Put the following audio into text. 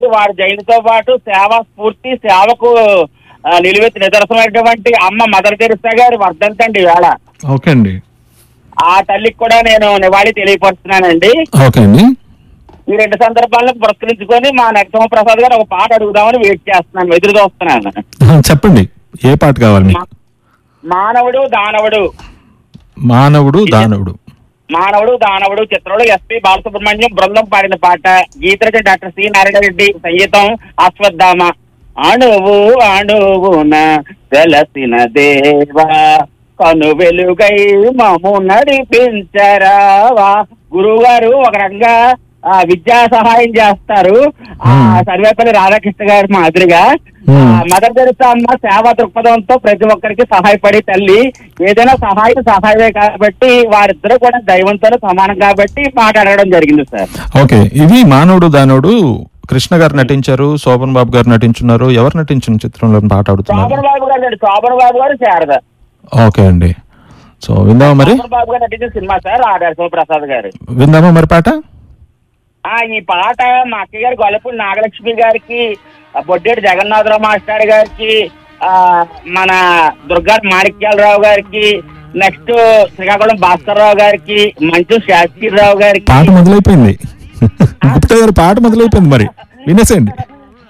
వారి జయంతితో పాటు సేవా స్ఫూర్తి సేవకు ఆ, నిలువెత్తి నిదర్శనమైనటువంటి అమ్మ మదర్ తెరిసా గారి వర్ధంతి అండి వేళ ఓకే అండి ఆ తల్లికి కూడా నేను నివాళి తెలియపరుస్తున్నానండి ఓకే అండి ఈ రెండు సందర్భాలను పురస్కరించుకొని మా నరసింహ ప్రసాద్ గారు ఒక పాట అడుగుదామని వెయిట్ చేస్తున్నాను ఎదురు చూస్తున్నాను ఆ, చెప్పండి ఏ పాట కావాలి మీకు మా- మానవుడు దానవుడు మానవుడు దానవుడు మానవుడు దానవుడు చిత్రంలో ఎస్పి బాలసుబ్రహ్మణ్యం బృందం పాడిన పాట గీతరచ డాక్టర్ సి నారాయణ రెడ్డి సంగీతం అశ్వత్థామ అణువు అణువున వెలసిన దేవా కను వెలుగై మము నడిపించరావా గురువు గారు ఒక రకంగా ఆ, విద్యా సహాయం చేస్తారు ఆ Hmm. సర్వేపల్లి రాధాకృష్ణ గారి మాదిరిగా ఆ, Hmm. మదర్ తెరిసా అమ్మ సేవా దృక్పథంతో ప్రతి ఒక్కరికి సహాయపడి తల్లి ఏదైనా సహాయం సహాయమే కాబట్టి వారిద్దరూ కూడా దైవంతో సమానం కాబట్టి మాట్లాడడం జరిగింది సార్ ఓకే ఇది మానవుడు దానవుడు కృష్ణ గారు నటించారు శోభన్ బాబు గారు నటించున్నారు ఎవరు నటించిన చిత్రంలో పాట ఆడుతున్నారు శోభన్ బాబు గారు అండి శోభన్ బాబు గారు శారద ఓకే అండి సో విందామా మరి శోభన్ బాబు గారు నటించిన సినిమా సార్ ఆర్ఆర్ శివప్రసాద్ గారు విందామా మరి పాట ఆ ఈ పాట మా అక్కయ్య గారు గొల్లపూడి నాగలక్ష్మి గారికి ఆ, బొడ్డేటి జగన్నాథరావు మాస్టర్ గారికి ఆ మన దుర్గా మాణిక్యాలరావు గారికి నెక్స్ట్ శ్రీకాకుళం భాస్కర్ రావు గారికి మంచు శాస్త్రిరావు గారికి పాట మొదలైపోయింది గుప్తా గారు పాట మొదలైపోయింది మరి వినేసేయండి